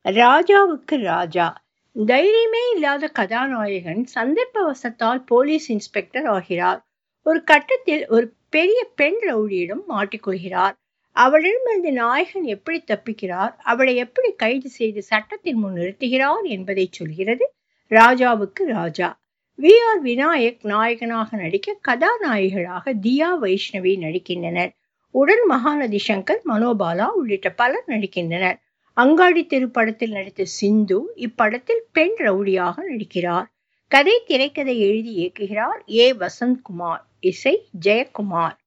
ராஜாவுக்கு ராஜா தைரியமே இல்லாத கதாநாயகன் சந்தர்ப்பவசத்தால் போலீஸ் இன்ஸ்பெக்டர் ஆகிறார் ஒரு கட்டத்தில் ஒரு பெரிய பெண் ரவுடியிடம் மாட்டிக்கொள்கிறார் அவளிடமிருந்து நாயகன் எப்படி தப்பிக்கிறார் அவளை எப்படி கைது செய்து சட்டத்தின் முன் நிறுத்துகிறார் என்பதை சொல்கிறது ராஜாவுக்கு ராஜா வி ஆர் விநாயக் நாயகனாக நடிக்க கதாநாயகிகளாக தியா வைஷ்ணவி நடிக்கின்றனர் உடன் மகாநதி சங்கர் மனோபாலா உள்ளிட்ட பலர் நடிக்கின்றனர் அங்காடி தெரு படத்தில் நடித்த சிந்து இப்படத்தில் பெண் ரவுடியாக நடிக்கிறார் கதை திரைக்கதை எழுதி இயக்குகிறார் ஏ வசந்த்குமார் இசை ஜெயக்குமார்